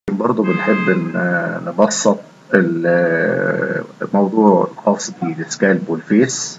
برضو بنحب ن- نبسط ال- الموضوع الخاص بالسكالب والفيس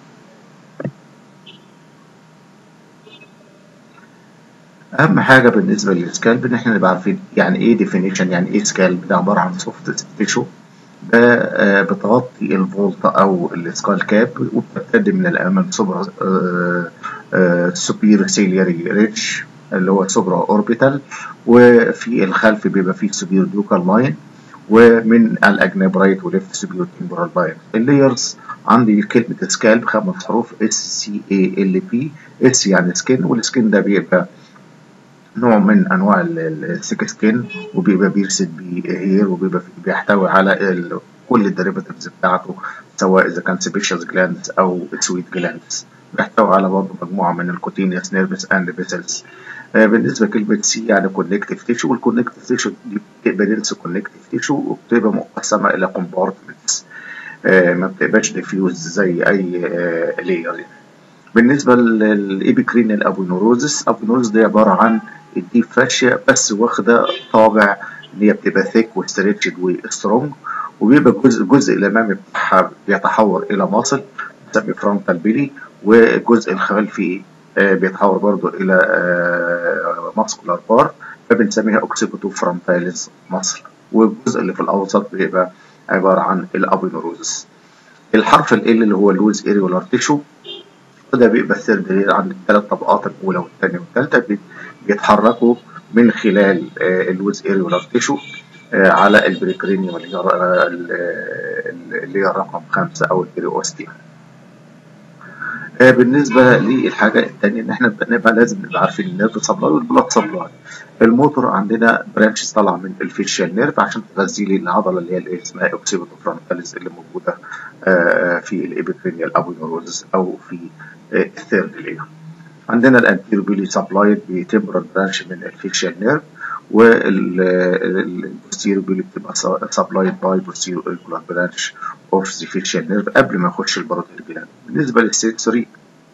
اهم حاجه بالنسبه للسكالب ان احنا نبقى عارفين يعني ايه ديفينيشن يعني ايه سكالب ده عباره عن سوفت تيشو ده آه، بتغطي الفولت او السكال كاب وبتبتدي من الامام سوبرا سوبير سيلياري ريتش اللي هو سوبرا اوربيتال وفي الخلف بيبقى فيه سوبير دوكال لاين ومن الاجناب رايت وليفت سوبير تمبرال لاين اللايرز عندي كلمه سكالب خمس حروف اس سي اي ال بي اس يعني سكين والسكين ده بيبقى نوع من انواع السيك سكين وبيبقى بيرسد بهير وبيبقى بيحتوي على ال- كل الديريفاتيفز بتاعته سواء اذا كان سيبيشيوس جلاندز او سويت جلاندز بيحتوي على برضه مجموعه من الكوتينيوس نيرفس اند فيسلز بالنسبه لكلمه سي يعني كونكتيف تيشو والكونكتيف تيشو دي بتبقى دنس كونكتيف تيشو وبتبقى مقسمه الى كومبارتمنتس ما بتبقاش ديفيوز زي اي لاير بالنسبة للإيبيكرينال أبونوروزس أبونوروزس دي عبارة عن الديب فاشيا بس واخدة طابع إن هي بتبقى ثيك وستريتشد وسترونج وبيبقى الجزء الجزء الأمامي بتاعها بيتحول إلى ماسل بنسميه فرونتال بيلي والجزء الخلفي آه، بيتحول برضه إلى ماسكولار بار فبنسميها أوكسيبوتو فرونتاليس ماسل والجزء اللي في الأوسط بيبقى عبارة عن الأبونوروزس الحرف ال L اللي هو اللوز إيريولار تيشو وده بيبقى الثيرد لير عند الثلاث طبقات الأولى والثانية والثالثة بي- بيتحركوا من خلال آه، اللوز إيريولار تيشو آه، على البريكرينيوم اللي هي آه، ال- ال- اللي هي رقم خمسة أو البريوستيوم. آه، بالنسبة للحاجة التانية إن إحنا نبقى لازم نبقى عارفين النيرف سبلاي والبلاد سبلاي. الموتور عندنا برانشز طالعة من الفيشيال نيرف عشان تغذي لي العضلة اللي هي اللي اسمها اوكسيبوتو فرونتاليس اللي موجودة آه، في الإبيكرينيال أبونوروزس أو في آه، الثيرد لير. عندنا الانتيرو بيلي سبلايد بتمبرال برانش من الفيشيال نيرف والبوستيرو بيلي بتبقى سبلايد باي بوستيرو ايركولار برانش اوف ذا فيشيال نيرف قبل ما يخش الباروتيد جلاند بالنسبه للسنسوري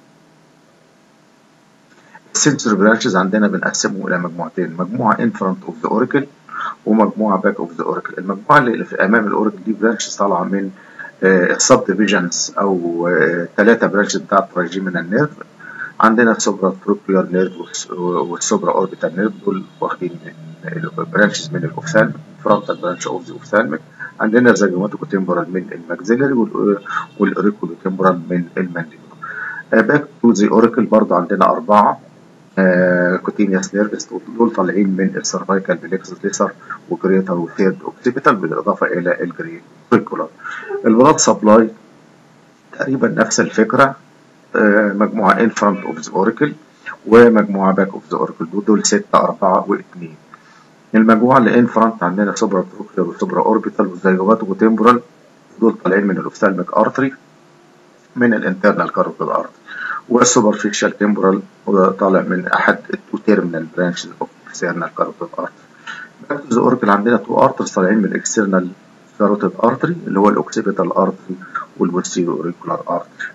السنسوري برانشز عندنا بنقسمهم الى مجموعتين مجموعه ان فرونت اوف ذا اوريكل ومجموعه باك اوف ذا اوريكل المجموعه اللي في امام الاوريكل دي برانشز طالعه من السب ديفيجنز او ثلاثه برانشز بتاعت تراجيمينال نيرف عندنا السوبرا تروكيولار نيرف والسوبرا اوربيتال نيرف دول واخدين برانشز من الاوفثالميك فرونتال برانش اوف ذا اوفثالميك عندنا الزيجوماتيكو تمبرال من الماكسيلري والاوريكولو تمبرال من المانديبول باك تو ذا اوريكل برضه عندنا اربعه كوتينيوس نيرفس دول طالعين من السيرفايكال بليكسس ليسر وجريتر وثيرد اوكسيبيتال بالاضافه الى الجري كولار البلاد سبلاي تقريبا نفس الفكره آه، مجموعة in front of the oracle ومجموعة back of the oracle دول, دول ستة أربعة واثنين المجموعة اللي in front عندنا سوبرا تروكيولار وسوبرا اوربيتال والزيجوات وتمبرال دول طالعين من الاوفثالميك ارتري من الانترنال كاروتيد ارتري والسوبرفيشال تمبرال وده طالع من أحد التو تيرمينال برانشز اوف اكسترنال كاروتيد ارتري باك تو ذا اوركل عندنا تو ارترز طالعين من الاكسترنال كاروتيد ارتري اللي هو الاوكسيبيتال ارتري والبوستيريو اوريكولار ارتري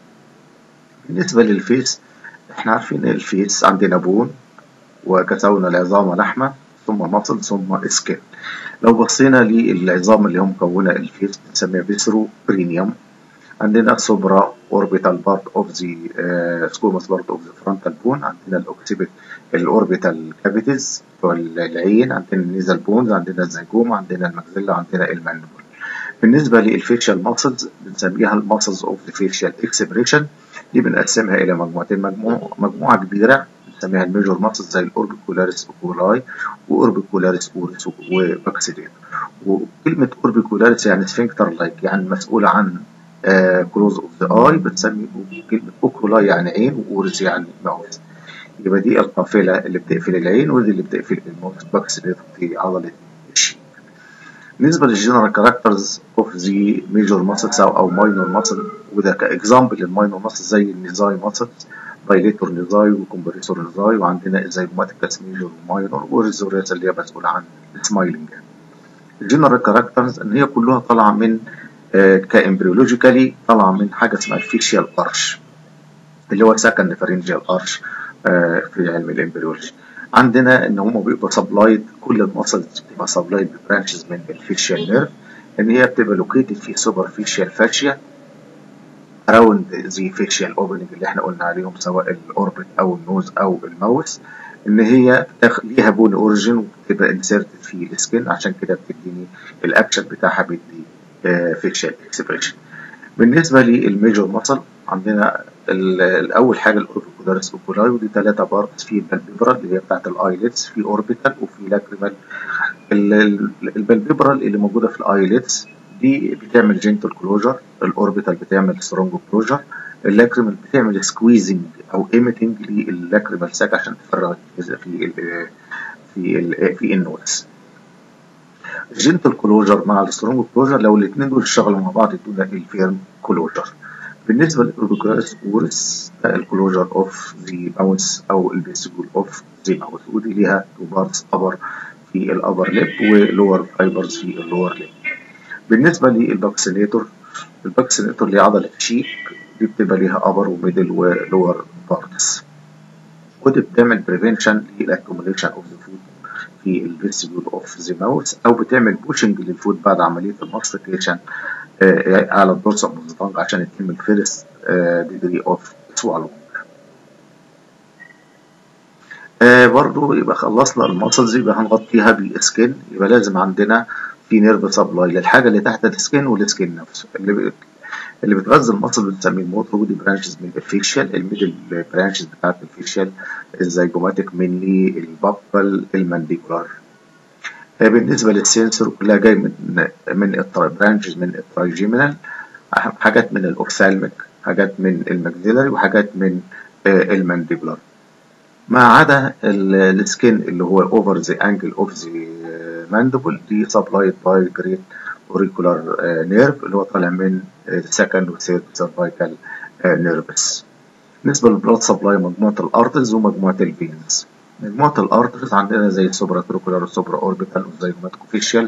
بالنسبة للفيس احنا عارفين الفيس عندنا بون وكسونا العظام لحمة ثم مصل ثم سكين لو بصينا للعظام اللي هي مكونة الفيس بنسميها فيسرو برينيوم عندنا سوبرا اوربيتال بارت اوف ذا سكوماس بارت اوف ذا فرونتال بون عندنا الاوكسيبت الاوربيتال كافيتيز العين عندنا النيزل بونز عندنا الزيجوم عندنا الماكسيلا عندنا الماندبل بالنسبة للفيشال ماسلز بنسميها الماسلز اوف ذا فيشال اكسبريشن دي بنقسمها إلى مجموعتين مجموعة, مجموعة كبيرة بنسميها الميجور ماسلز زي الأوربيكولاريس أوكولاي وأوربيكولاريس أوريس وباكسيديت وكلمة أوربيكولاريس يعني سفنكتر لايك يعني مسؤولة عن كلوز اوف ذا اي بنسمي كلمة أوكولاي يعني عين وأوريس يعني ماوث يبقى دي القافلة اللي بتقفل العين ودي اللي بتقفل الماوث باكسيديت في عضلة الشيك بالنسبة للجنرال كاركترز اوف ذا ميجور ماسلز او او ماينور ماسل وده كاكزامبل للماينور ماسل زي النيزاي ماسلز دايليتور نيزاي وكمبريسور نيزاي وعندنا الزيجوماتيكاس ميجور وماينور والريزورياس اللي هي مسؤولة عن السمايلنج الجنرال كاركترز ان هي كلها طالعة من آه كامبريولوجيكالي طالعة من حاجة اسمها الفيشيال ارش اللي هو سكند فرنجيال ارش آه في علم الامبريولوجي عندنا ان هم بيبقوا سبلايد كل المسلز بتبقى سبلايد ببرانشز من الفيشيال نيرف ان هي بتبقى لوكيتد في سوبرفيشال فاشيا اراوند ذا فيشيال اوبننج اللي احنا قلنا عليهم سواء الاوربت او النوز او الماوس ان هي ليها بون اوريجين وبتبقى انسرتد في السكين عشان كده بتديني الاكشن بتاعها بيدي فيشيال اكسبريشن بالنسبه للميجور ماسل عندنا الاول حاجه الاوربيكولاريس اوكولاي ودي ثلاثه بارتس في البلبيبرال اللي هي بتاعت الايلتس في اوربيتال وفي لاكريمال البلبيبرال اللي موجوده في الايلتس دي بتعمل جنتل كلوجر الاوربيتال بتعمل سترونج كلوجر اللاكريمال بتعمل سكويزنج او ايميتنج للاكريمال ساك عشان تفرغ الجزء في ال في ال في النوتس الجنتل كلوجر مع السترونج كلوجر لو الاثنين دول اشتغلوا مع بعض يدونا الفيرم كلوجر بالنسبة للأوربيكولاس أورس الكلوجر أوف ذا ماوس أو البيسيكول أوف ذا ماوس ودي ليها تو بارتس أبر في الأبر ليب ولور فايبرز في اللور ليب بالنسبة للباكسينيتور الباكسينيتور اللي عضلة شيك دي بتبقى ليها أبر وميدل ولور بارتس ودي بتعمل بريفنشن للأكوميليشن أوف ذا فود في الفيستيبول اوف ذا ماوس او بتعمل بوشنج للفود بعد عمليه الماستيكيشن على الدورسال اوف عشان يتم الفيرست ديجري اوف سوالو برضو يبقى خلصنا الماسلز يبقى هنغطيها بالسكين يبقى لازم عندنا في نيرف سبلاي للحاجه اللي تحت السكين والسكين نفسه اللي اللي بتغذي المصل بنسميه الموتور ودي برانشز من الفيشيال الميدل برانشز بتاعت الفيشيال الزيجوماتيك منلي البابل المانديبولار بالنسبة للسنسور كلها جاي من من برانشز من الترايجيمينال حاجات من الاوفثالميك حاجات من الماكسيلاري وحاجات من المانديبولار ما عدا السكين اللي هو اوفر ذا انجل اوف ذا ماندبل دي سبلايد باي جريت اوريكولار نيرف اللي هو طالع من سكند وثيرد سيرفايكال نيرفس بالنسبه للبلاد سبلاي مجموعه الارترز ومجموعه الفينز مجموعه الارترز عندنا زي السوبرا تروكولار والسوبرا اوربيتال والزيجوماتيكوفيشال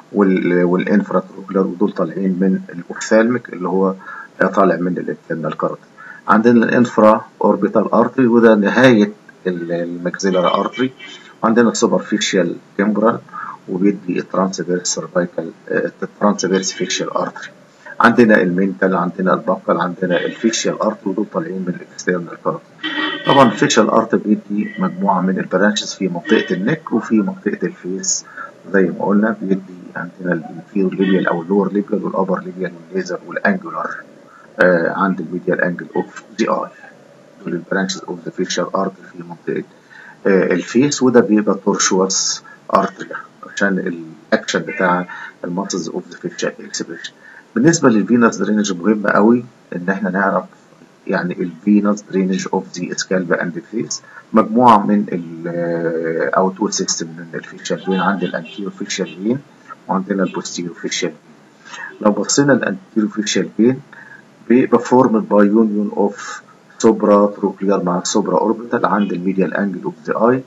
والانفرا تروكولار ودول طالعين من الاوفثالميك اللي هو طالع من الانترنال كارت عندنا الانفرا اوربيتال ارتري وده نهايه الماكسيلاري ارتري وعندنا السوبرفيشال تمبرال وبيدي الترانسفيرس سيرفايكال الترانسفيرس فيشيال ارتري عندنا المينتال عندنا البقل عندنا الفيشيال ارتري ودول طالعين من الاكسترنال كارت طبعا الفيشيال ارت بيدي مجموعه من البرانشز في منطقه النك وفي منطقه الفيس زي ما قلنا بيدي عندنا الانفيرور ليبيال او اللور ليبيال والابر ليبيال والليزر والانجولار آه عند الميديال انجل اوف ذا اي دول البرانشز اوف ذا فيشيال ارت في منطقه آه الفيس وده بيبقى تورشوس ارتريا عشان الاكشن بتاع الماسلز اوف ذا فيشيال اكسبريشن بالنسبه للفينس درينج مهم قوي ان احنا نعرف يعني الفينس درينج اوف ذا سكالب اند فيس مجموعه من الاوتور سيستم من الفيشيال فين عندي الانتيرو فيشيال فين وعندنا البوستيرو فيشيال فين لو بصينا الانتيرو فيشيال فين بيبقى فورمد باي يونيون اوف سوبرا تروكلير مع السوبرا اوربيتال عند الميديال انجل اوف ذا اي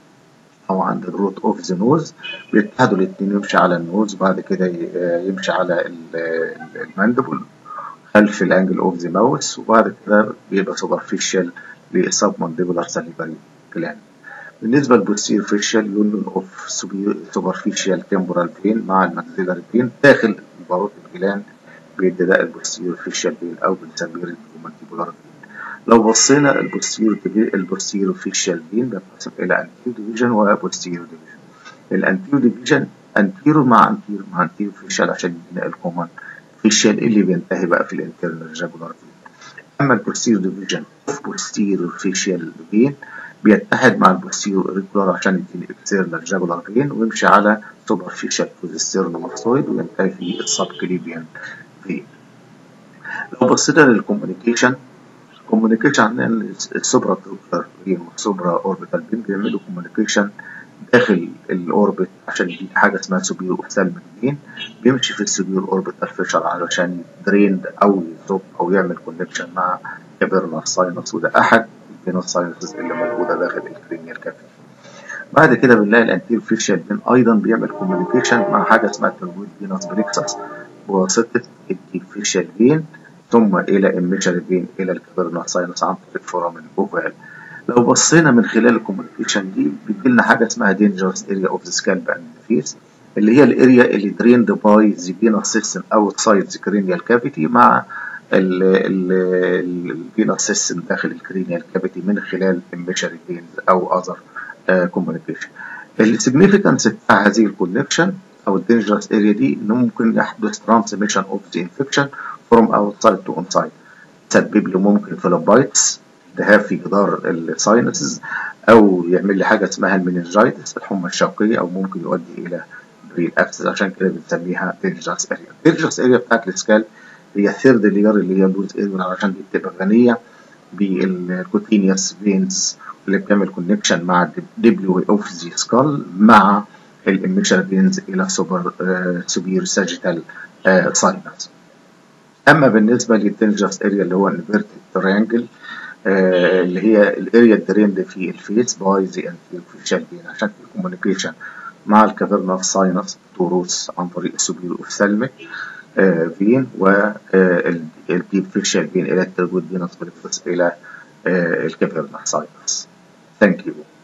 او عند الروت اوف ذا نوز بيتحدوا الاثنين يمشي على النوز بعد كده يمشي على الماندبل خلف الانجل اوف ذا ماوس وبعد كده بيبقى سوبرفيشال للسب مانديبولار ساليفري جلاند بالنسبة للبوستير فيشال يونيون اوف سوبرفيشال تمبورال فين مع الماكسيلاري فين داخل الباروت الجلاند بيدي ده البوستير فيشال فين او بنسميه المانديبولار فين لو بصينا البوستيرو البوستيرو فيشال فين بينقسم الى انتيرو ديفيجن وبوستيرو ديفيجن الانتيرو ديفيجن انتيرو مع انتيرو مع انتيرو فيشال عشان يدينا الكومن فيشال اللي بينتهي بقى في الانترنال جاجولار فين اما البوستيرو ديفيجن اوف بوستيرو فيشال فين بيتحد مع البوستيرو اوريكولار عشان يديني اكسترنال جاجولار فين ويمشي على سوبرفيشال كوزيستيرنوماستويد وينتهي في السب كليبيان فين لو بصينا للكوميونيكيشن كوميونيكيشن عندنا السوبرا تروكلر والسوبرا اوربيتال بين بيعملوا كوميونيكيشن داخل الاوربت عشان يديك حاجه اسمها سوبيرو اوفثالميك فين بيمشي في السوبيرو اوربيتال فيشر علشان يدرين او يزق او يعمل كونكشن مع كابيرنال ساينس وده احد الفينوس ساينسز اللي موجوده داخل الكرينيال كافيتي بعد كده بنلاقي الانتير فيشال بين ايضا بيعمل كوميونيكيشن مع حاجه اسمها التنويد فينوس بريكسس بواسطه الفيشال فين ثم الى الميشال فين الى الكابيرنال ساينس عن طريق فورامين اوفال لو بصينا من خلال الكوميونيكيشن دي بيجي لنا حاجه اسمها دينجرس اريا اوف ذا سكالب اند فيس اللي هي الاريا اللي دريند باي ذا فينوس سيستم اوتسايد ذا cranial كافيتي مع الفينوس سيستم داخل الكرينيال كافيتي من خلال الميشري فينز او اذر كوميونيكيشن السيجنيفيكانس بتاع هذه الكونكشن او الدينجرس اريا دي انه ممكن يحدث ترانسميشن اوف ذا انفكشن فروم اوتسايد تو انسايد تسبب له ممكن فلوبايتس التهاب في جدار الساينسز او يعمل لي حاجه اسمها المننجايتس الحمى الشوكيه او ممكن يؤدي الى برين ابسس عشان كده بنسميها دينجرس اريا الدينجرس اريا بتاعت السكال هي الثيرد لير اللي هي لوز اريا عشان دي بتبقى غنيه بالكوتينيوس فينز اللي بتعمل كونكشن مع الدبليو اوف ذا سكال مع الاميشن فينز الى سوبر سوبير ساجيتال ساينس اما بالنسبه للدينجرس اريا اللي هو انفيرتد تريانجل آه اللي هي الاريا الدريند في الفيس باي ذا انتيريور فين عشان في كوميونيكيشن مع الكافيرنال ساينس توروس عن طريق السوبير اوفثالميك آه فين والديب فيشال فين الى التربوت فينس الى آه الكافيرنال ساينس ثانك يو